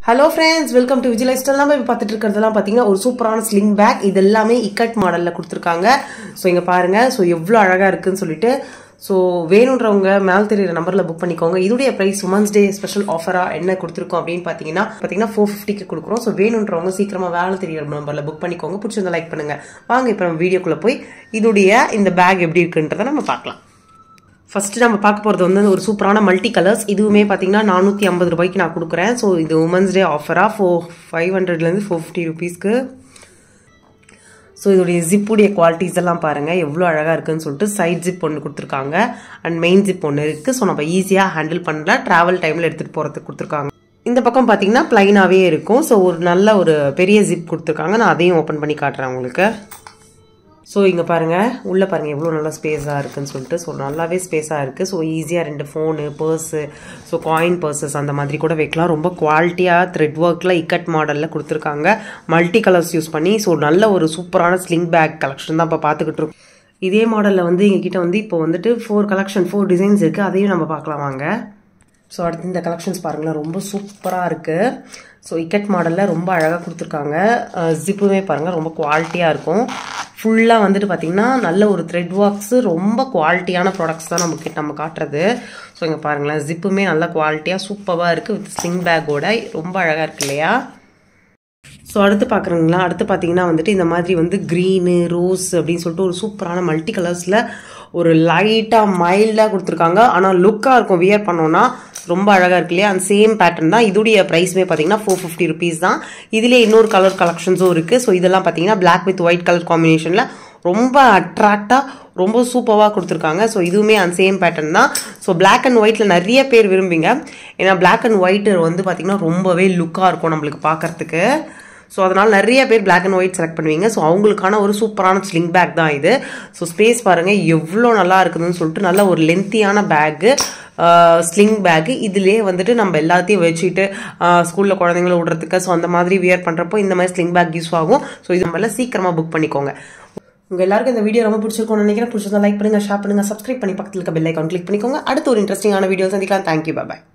hello friends welcome to Vijay life நம்ம இப்போ பார்த்துட்டு இருக்கிறதெல்லாம் பார்த்தீங்கன்னா ஒரு சூப்பரான ஸ்லிங் பேக் இது எல்லாமே இக்கட் மாடலில் கொடுத்துருக்காங்க ஸோ இங்கே பாருங்கள் ஸோ எவ்வளோ அழகாக இருக்குன்னு சொல்லிட்டு ஸோ வேணுன்றவங்க மேல் தெரியுற நம்பரில் புக் பண்ணிக்கோங்க இதோடைய ப்ரைஸ் உமன்ஸ் டே ஸ்பெஷல் ஆஃபராக என்ன கொடுத்துருக்கோம் அப்படின்னு பார்த்தீங்கன்னா பார்த்தீங்கன்னா ஃபோர் ஃபிஃப்டிக்கு கொடுக்குறோம் ஸோ வேணுன்றவங்க சீக்கிரமாக வேலை தெரியுற நம்பரில் புக் பண்ணிக்கோங்க பிடிச்சிருந்தா லைக் பண்ணுங்கள் வாங்க இப்போ நம்ம வீடியோக்குள்ளே போய் இதோடைய இந்த பேக் எப்படி இருக்குன்றதை நம்ம பார்க்கலாம் ஃபர்ஸ்ட் நம்ம பார்க்க போகிறது வந்து ஒரு சூப்பரான மல்டி கலர்ஸ் இதுவுமே பார்த்தீங்கன்னா நானூற்றி ஐம்பது ரூபாய்க்கு நான் கொடுக்குறேன் ஸோ இது உமன்ஸ் டே ஆஃபராக ஃபோர் ஃபைவ் ஹண்ட்ரட்லேருந்து ஃபோர் ஃபிஃப்டி ருபீஸ்க்கு ஸோ இதோடைய ஜிப்புடைய குவாலிட்டிஸ் எல்லாம் பாருங்கள் எவ்வளோ அழகாக இருக்குன்னு சொல்லிட்டு சைட் ஜிப் ஒன்று கொடுத்துருக்காங்க அண்ட் மெயின் ஜிப் ஒன்று இருக்குது ஸோ நம்ம ஈஸியாக ஹேண்டில் பண்ணல ட்ராவல் டைமில் எடுத்துகிட்டு போகிறதுக்கு கொடுத்துருக்காங்க இந்த பக்கம் பார்த்தீங்கன்னா ப்ளைனாகவே இருக்கும் ஸோ ஒரு நல்ல ஒரு பெரிய ஜிப் கொடுத்துருக்காங்க நான் அதையும் ஓப்பன் பண்ணி காட்டுறேன் உங்களுக்கு ஸோ இங்கே பாருங்கள் உள்ளே பாருங்கள் எவ்வளோ நல்லா ஸ்பேஸாக இருக்குன்னு சொல்லிட்டு ஸோ நல்லாவே ஸ்பேஸாக இருக்குது ஸோ ஈஸியாக ரெண்டு phone purse so coin purses அந்த மாதிரி கூட வைக்கலாம் ரொம்ப குவாலிட்டியாக த்ரெட் ஒர்க்கில் இக்கட் மாடலில் கொடுத்துருக்காங்க மல்டி கலர்ஸ் யூஸ் பண்ணி ஸோ நல்ல ஒரு சூப்பரான ஸ்லிங் பேக் கலெக்ஷன் தான் இப்போ பார்த்துக்கிட்டு இருக்கோம் இதே மாடலில் வந்து எங்ககிட்ட வந்து இப்போ வந்துட்டு ஃபோர் கலெக்ஷன் ஃபோர் டிசைன்ஸ் இருக்குது அதையும் நம்ம பார்க்கலாம் வாங்க ஸோ அடுத்து இந்த கலெக்ஷன்ஸ் பாருங்களேன் ரொம்ப சூப்பராக இருக்குது ஸோ இக்கட் மாடலில் ரொம்ப அழகாக கொடுத்துருக்காங்க ஜிப்புமே பாருங்கள் ரொம்ப குவாலிட்டியாக இருக்கும் ஃபுல்லாக வந்துட்டு பார்த்திங்கன்னா நல்ல ஒரு த்ரெட் ஒர்க்ஸு ரொம்ப குவாலிட்டியான ப்ராடக்ட்ஸ் தான் நமக்கு நம்ம காட்டுறது ஸோ இங்கே பாருங்களேன் ஜிப்புமே நல்ல குவாலிட்டியாக சூப்பராக இருக்குது வித் ஸ்லிங் பேக்கோட ரொம்ப அழகாக இருக்கு இல்லையா ஸோ அடுத்து பார்க்குறீங்களா அடுத்து பார்த்தீங்கன்னா வந்துட்டு இந்த மாதிரி வந்து க்ரீனு ரோஸ் அப்படின்னு சொல்லிட்டு ஒரு சூப்பரான மல்டி கலர்ஸில் ஒரு லைட்டாக மைல்டாக கொடுத்துருக்காங்க ஆனால் லுக்காக இருக்கும் வியர் பண்ணோன்னா ரொம்ப அழகாக இருக்கு இல்லையா அந்த சேம் பேட்டர்ன் தான் இதோடைய ப்ரைஸுமே பார்த்தீங்கன்னா ஃபோர் ஃபிஃப்டி ருபீஸ் தான் இதிலே இன்னொரு கலர் கலெக்ஷன்ஸும் இருக்குது ஸோ இதெல்லாம் பார்த்தீங்கன்னா பிளாக் வித் ஒயிட் கலர் காம்பினேஷனில் ரொம்ப அட்ராக்டாக ரொம்ப சூப்பராக கொடுத்துருக்காங்க ஸோ இதுவுமே அந்த சேம் பேட்டர்ன் தான் ஸோ பிளாக் அண்ட் ஒயிட்டில் நிறைய பேர் விரும்பிங்க ஏன்னா பிளாக் அண்ட் ஒயிட் வந்து பார்த்திங்கன்னா ரொம்பவே லுக்காக இருக்கும் நம்மளுக்கு பார்க்குறதுக்கு ஸோ அதனால் நிறைய பேர் பிளாக் அண்ட் ஒயிட் செலக்ட் பண்ணுவீங்க ஸோ அவங்களுக்கான ஒரு சூப்பரான ஸ்லிங் பேக் தான் இது ஸோ ஸ்பேஸ் பாருங்கள் எவ்வளோ நல்லா இருக்குதுன்னு சொல்லிட்டு நல்ல ஒரு லென்த்தியான பேக்கு ஸ்லிங் பேக்கு இதிலே வந்துட்டு நம்ம எல்லாத்தையும் வச்சுட்டு ஸ்கூலில் குழந்தைங்கள விடுறதுக்கு ஸோ அந்த மாதிரி வியர் பண்ணுறப்போ இந்த மாதிரி ஸ்லிங் பேக் யூஸ் ஆகும் ஸோ இது நம்மள சீக்கிரமாக புக் பண்ணிக்கோங்க உங்கள் எல்லாருக்கும் இந்த வீடியோ ரொம்ப பிடிச்சிருக்கும்னு நினைக்கிறேன் பிடிச்சிருந்தா லைக் பண்ணுங்கள் ஷேர் பண்ணுங்கள் சப்ஸ்கிரைப் பண்ணி பக்கத்தில் இருக்க பெல் ஐக்கான் கிளிக் பண்ணிக்கோங்க அடுத்து ஒரு இன்ட்ரெஸ்டிங்கான வீடியோ சந்திக்கலாம் தேங்க்யூ பாய்